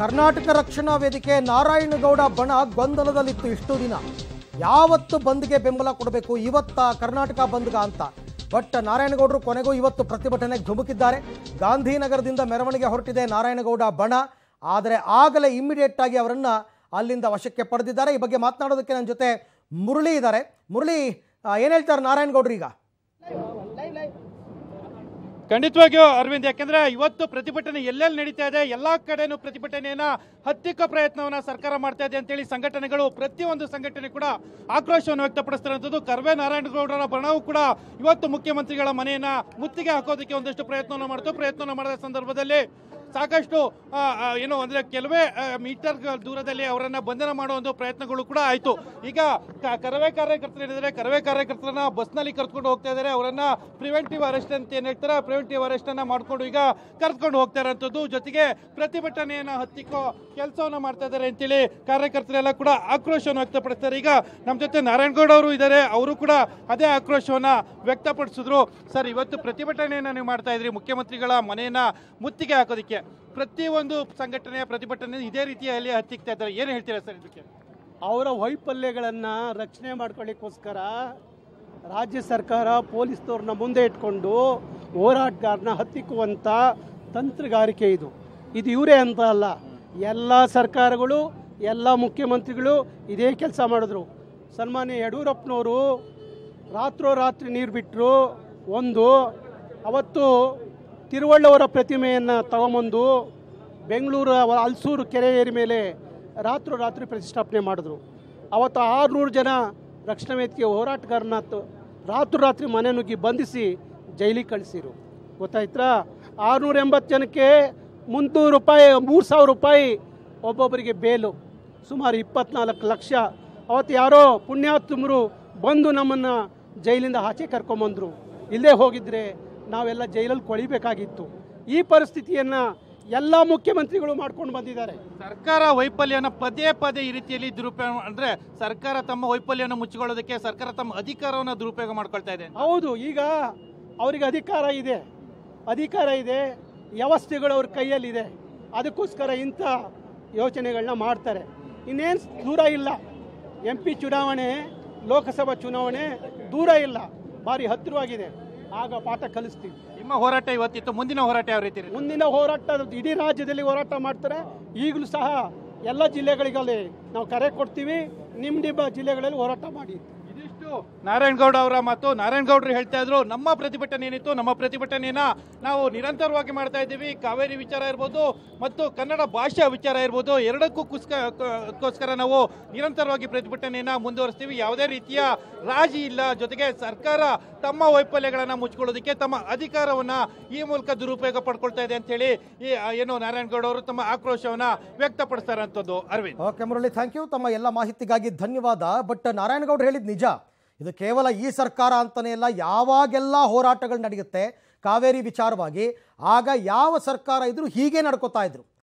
ಕರ್ನಾಟಕ ರಕ್ಷಣಾ ವೇದಿಕೆ ನಾರಾಯಣಗೌಡ ಬಣ ಗೊಂದಲದಲ್ಲಿತ್ತು ಇಷ್ಟು ದಿನ ಯಾವತ್ತು ಬಂದ್ಗೆ ಬೆಂಬಲ ಕೊಡಬೇಕು ಇವತ್ತ ಕರ್ನಾಟಕ ಬಂದ್ಗ ಅಂತ ಬಟ್ ನಾರಾಯಣಗೌಡರು ಕೊನೆಗೂ ಇವತ್ತು ಪ್ರತಿಭಟನೆಗೆ ಧುಮುಕಿದ್ದಾರೆ ಗಾಂಧಿನಗರದಿಂದ ಮೆರವಣಿಗೆ ಹೊರಟಿದೆ ನಾರಾಯಣಗೌಡ ಬಣ ಆದರೆ ಆಗಲೇ ಇಮ್ಮಿಡಿಯೇಟ್ ಆಗಿ ಅವರನ್ನ ಅಲ್ಲಿಂದ ವಶಕ್ಕೆ ಪಡೆದಿದ್ದಾರೆ ಈ ಬಗ್ಗೆ ಮಾತನಾಡೋದಕ್ಕೆ ನನ್ನ ಜೊತೆ ಮುರಳಿ ಇದ್ದಾರೆ ಮುರಳಿ ಏನು ಹೇಳ್ತಾರೆ ನಾರಾಯಣಗೌಡರು ಈಗ ಖಂಡಿತವಾಗಿಯೂ ಅರವಿಂದ್ ಯಾಕಂದ್ರೆ ಇವತ್ತು ಪ್ರತಿಭಟನೆ ಎಲ್ಲೆಲ್ಲಿ ನಡೀತಾ ಇದೆ ಎಲ್ಲಾ ಕಡೆನೂ ಪ್ರತಿಭಟನೆಯನ್ನ ಹತ್ತಿಕ್ಕೋ ಪ್ರಯತ್ನವನ್ನ ಸರ್ಕಾರ ಮಾಡ್ತಾ ಇದೆ ಅಂತೇಳಿ ಸಂಘಟನೆಗಳು ಪ್ರತಿಯೊಂದು ಸಂಘಟನೆ ಕೂಡ ಆಕ್ರೋಶವನ್ನು ವ್ಯಕ್ತಪಡಿಸ್ತಿರುವಂಥದ್ದು ಕರ್ವೆ ನಾರಾಯಣಗೌಡರ ಬಣವು ಕೂಡ ಇವತ್ತು ಮುಖ್ಯಮಂತ್ರಿಗಳ ಮನೆಯನ್ನ ಮುತ್ತಿಗೆ ಹಾಕೋದಕ್ಕೆ ಒಂದಷ್ಟು ಪ್ರಯತ್ನವನ್ನು ಮಾಡ್ತು ಪ್ರಯತ್ನವನ್ನು ಮಾಡಿದ ಸಂದರ್ಭದಲ್ಲಿ ಸಾಕಷ್ಟು ಆ, ಆ, ಏನು ಅಂದ್ರೆ ಕೆಲವೇ ಆ, ಮೀಟರ್ ದೂರದಲ್ಲಿ ಅವರನ್ನ ಬಂಧನ ಮಾಡುವ ಒಂದು ಪ್ರಯತ್ನಗಳು ಕೂಡ ಆಯ್ತು ಈಗ ಕ- ಕರವೇ ಕಾರ್ಯಕರ್ತರು ಏನಿದ್ದಾರೆ ಕರವೇ ಕಾರ್ಯಕರ್ತರನ್ನ ಬಸ್ನಲ್ಲಿ ಕರ್ಕೊಂಡು ಹೋಗ್ತಾ ಇದ್ದಾರೆ ಅವರನ್ನ ಪ್ರಿವೆಂಟಿವ್ ಅರೆಸ್ಟ್ ಅಂತ ಏನ್ ಹೇಳ್ತಾರೆ ಪ್ರಿವೆಂಟಿವ್ ಅರೆಸ್ಟ್ ಅನ್ನ ಮಾಡ್ಕೊಂಡು ಈಗ ಕರ್ಕೊಂಡು ಹೋಗ್ತಾ ಇರೋಂಥದ್ದು ಜೊತೆಗೆ ಪ್ರತಿಭಟನೆಯನ್ನ ಹತ್ತಿಕ್ಕೋ ಕೆಲಸವನ್ನ ಮಾಡ್ತಾ ಇದ್ದಾರೆ ಅಂತೇಳಿ ಕಾರ್ಯಕರ್ತರೆಲ್ಲ ಕೂಡ ಆಕ್ರೋಶವನ್ನು ವ್ಯಕ್ತಪಡಿಸ್ತಾರೆ ಈಗ ನಮ್ಮ ಜೊತೆ ನಾರಾಯಣಗೌಡ ಅವರು ಇದ್ದಾರೆ ಅವರು ಕೂಡ ಅದೇ ಆಕ್ರೋಶವನ್ನ ವ್ಯಕ್ತಪಡಿಸಿದ್ರು ಸರ್ ಇವತ್ತು ಪ್ರತಿಭಟನೆಯನ್ನ ನೀವು ಮಾಡ್ತಾ ಇದ್ರಿ ಮುಖ್ಯಮಂತ್ರಿಗಳ ಮನೆಯನ್ನ ಮುತ್ತಿಗೆ ಹಾಕೋದಕ್ಕೆ ಪ್ರತಿಯೊಂದು ಸಂಘಟನೆಯ ಪ್ರತಿಭಟನೆ ಇದೇ ರೀತಿಯಲ್ಲಿ ಹತ್ತಿಕ್ತಾ ಇದ್ದಾರೆ ಏನು ಹೇಳ್ತೀರಾ ಸರ್ ಇದಕ್ಕೆ ಅವರ ವೈಫಲ್ಯಗಳನ್ನು ರಕ್ಷಣೆ ಮಾಡ್ಕೊಳ್ಳಿಕ್ಕೋಸ್ಕರ ರಾಜ್ಯ ಸರ್ಕಾರ ಪೊಲೀಸ್ನವ್ರನ್ನ ಮುಂದೆ ಇಟ್ಕೊಂಡು ಹೋರಾಟಗಾರನ ಹತ್ತಿಕ್ಕುವಂಥ ತಂತ್ರಗಾರಿಕೆ ಇದು ಇದು ಇವರೇ ಅಂತ ಅಲ್ಲ ಎಲ್ಲ ಸರ್ಕಾರಗಳು ಎಲ್ಲ ಮುಖ್ಯಮಂತ್ರಿಗಳು ಇದೇ ಕೆಲಸ ಮಾಡಿದ್ರು ಸನ್ಮಾನ್ಯ ಯಡಿಯೂರಪ್ಪನವರು ರಾತ್ರೋರಾತ್ರಿ ನೀರು ಬಿಟ್ಟರು ಒಂದು ಅವತ್ತು ತಿರುವಳ್ಳವರ ಪ್ರತಿಮೆಯನ್ನು ತಗೊಂಬಂದು ಬೆಂಗಳೂರು ಹಲ್ಸೂರು ಕೆರೆ ಏರಿ ಮೇಲೆ ರಾತ್ರೋರಾತ್ರಿ ಪ್ರತಿಷ್ಠಾಪನೆ ಮಾಡಿದ್ರು ಅವತ್ತು ಆರುನೂರು ಜನ ರಕ್ಷಣಾ ವೇದಿಕೆ ಹೋರಾಟಗಾರನ ತ- ರಾತ್ರೋರಾತ್ರಿ ಮನೆ ನುಗ್ಗಿ ಬಂಧಿಸಿ ಜೈಲಿಗೆ ಕಳಿಸಿರು ಗೊತ್ತಾಯ್ತಾ ಆರುನೂರ ಎಂಬತ್ತು ಜನಕ್ಕೆ ಮುನ್ನೂರು ರೂಪಾಯಿ ಮೂರು ಸಾವಿರ ರೂಪಾಯಿ ಒಬ್ಬೊಬ್ಬರಿಗೆ ಬೇಲು ಸುಮಾರು ಇಪ್ಪತ್ನಾಲ್ಕು ಲಕ್ಷ ಅವತ್ತು ಯಾರೋ ಪುಣ್ಯಾತ್ಮರು ಬಂದು ನಮ್ಮನ್ನು ಜೈಲಿಂದ ಆಚೆ ಕರ್ಕೊಂಬಂದರು ಇಲ್ಲೇ ಹೋಗಿದ್ರೆ ನಾವೆಲ್ಲ ಜೈಲಲ್ಲಿ ಕೊಳಿಬೇಕಾಗಿತ್ತು ಈ ಪರಿಸ್ಥಿತಿಯನ್ನು ಎಲ್ಲ ಮುಖ್ಯಮಂತ್ರಿಗಳು ಮಾಡ್ಕೊಂಡು ಬಂದಿದ್ದಾರೆ ಸರ್ಕಾರ ವೈಫಲ್ಯನ ಪದೇ ಪದೇ ಈ ರೀತಿಯಲ್ಲಿ ದುರುಪಯೋಗ ಅಂದ್ರೆ ಸರ್ಕಾರ ತಮ್ಮ ವೈಫಲ್ಯವನ್ನು ಮುಚ್ಚಿಕೊಳ್ಳೋದಕ್ಕೆ ಸರ್ಕಾರ ತಮ್ಮ ಅಧಿಕಾರವನ್ನು ದುರುಪಯೋಗ ಮಾಡ್ಕೊಳ್ತಾ ಇದೆ ಹೌದು ಈಗ ಅವರಿಗೆ ಅಧಿಕಾರ ಇದೆ ಅಧಿಕಾರ ಇದೆ ವ್ಯವಸ್ಥೆಗಳು ಅವ್ರ ಕೈಯಲ್ಲಿದೆ ಅದಕ್ಕೋಸ್ಕರ ಇಂಥ ಯೋಚನೆಗಳನ್ನ ಮಾಡ್ತಾರೆ ಇನ್ನೇನು ದೂರ ಇಲ್ಲ ಎಂ ಪಿ ಚುನಾವಣೆ ಲೋಕಸಭಾ ಚುನಾವಣೆ ದೂರ ಇಲ್ಲ ಭಾರಿ ಹತ್ತಿರವಾಗಿದೆ ಆಗ ಪಾಠ ಕಲಿಸ್ತೀವಿ ನಿಮ್ಮ ಹೋರಾಟ ಇವತ್ತಿತ್ತು ಮುಂದಿನ ಹೋರಾಟ ಯಾವ ರೀತಿ ಇರುತ್ತೆ? ಮುಂದಿನ ಹೋರಾಟ ಇಡೀ ರಾಜ್ಯದಲ್ಲಿ ಹೋರಾಟ ಮಾಡ್ತಾರೆ ಈಗಲೂ ಸಹ ಎಲ್ಲ ಜಿಲ್ಲೆಗಳಿಗಲ್ಲಿ ನಾವು ಕರೆ ಕೊಡ್ತೀವಿ ನಿಮ್ಮ ನಿಮ್ಮ ಜಿಲ್ಲೆಗಳಲ್ಲಿ ಹೋರಾಟ ಮಾಡಿ ಇದಿಷ್ಟು ನಾರಾಯಣಗೌಡ ಅವರ ಮಾತು ನಾರಾಯಣಗೌಡರು ಹೇಳ್ತಾ ಇದ್ರು ನಮ್ಮ ಪ್ರತಿಭಟನೆ ಏನಿತ್ತು ನಮ್ಮ ಪ್ರತಿಭಟನೆಯನ್ನ ನಾವು ನಿರಂತರವಾಗಿ ಮಾಡ್ತಾ ಇದ್ದೀವಿ ಕಾವೇರಿ ವಿಚಾರ ಇರ್ಬೋದು ಮತ್ತು ಕನ್ನಡ ಭಾಷಾ ವಿಚಾರ ಇರ್ಬೋದು ಎರಡಕ್ಕೂ ಕುಸ್ಕ ಗೋಸ್ಕರ ನಾವು ನಿರಂತರವಾಗಿ ಪ್ರತಿಭಟನೆಯನ್ನ ಮುಂದುವರಿಸ್ತೀವಿ ಯಾವುದೇ ರೀತಿಯ ರಾಜಿ ಇಲ್ಲ ಜೊತೆಗೆ ಸರ್ಕಾರ ತಮ್ಮ ವೈಫಲ್ಯಗಳನ್ನ ಮುಚ್ಕೊಳ್ಳೋದಕ್ಕೆ ತಮ್ಮ ಅಧಿಕಾರವನ್ನ ಈ ಮೂಲಕ ದುರುಪಯೋಗ ಪಡ್ಕೊಳ್ತಾ ಇದೆ ಅಂತ ಹೇಳಿ ಈ ಆ, ಏನು ನಾರಾಯಣಗೌಡ ಅವರು ತಮ್ಮ ಆಕ್ರೋಶವನ್ನ ವ್ಯಕ್ತಪಡಿಸ್ತಾರೆ ಅಂತದ್ದು Arvind okay Murali thank you ತಮ್ಮ ಎಲ್ಲ ಮಾಹಿತಿಗಾಗಿ ಧನ್ಯವಾದ ಬಟ್ ನಾರಾಯಣಗೌಡರು ಹೇಳಿದ ನಿಜ ಇದು ಕೇವಲ ಈ ಸರ್ಕಾರ ಅಂತಲೇ ಇಲ್ಲ ಯಾವಾಗೆಲ್ಲ ಹೋರಾಟಗಳು ನಡೆಯುತ್ತೆ ಕಾವೇರಿ ವಿಚಾರವಾಗಿ ಆಗ ಯಾವ ಸರ್ಕಾರ ಇದ್ರೂ ಹೀಗೆ ನಡ್ಕೋತಾ ಇದ್ರು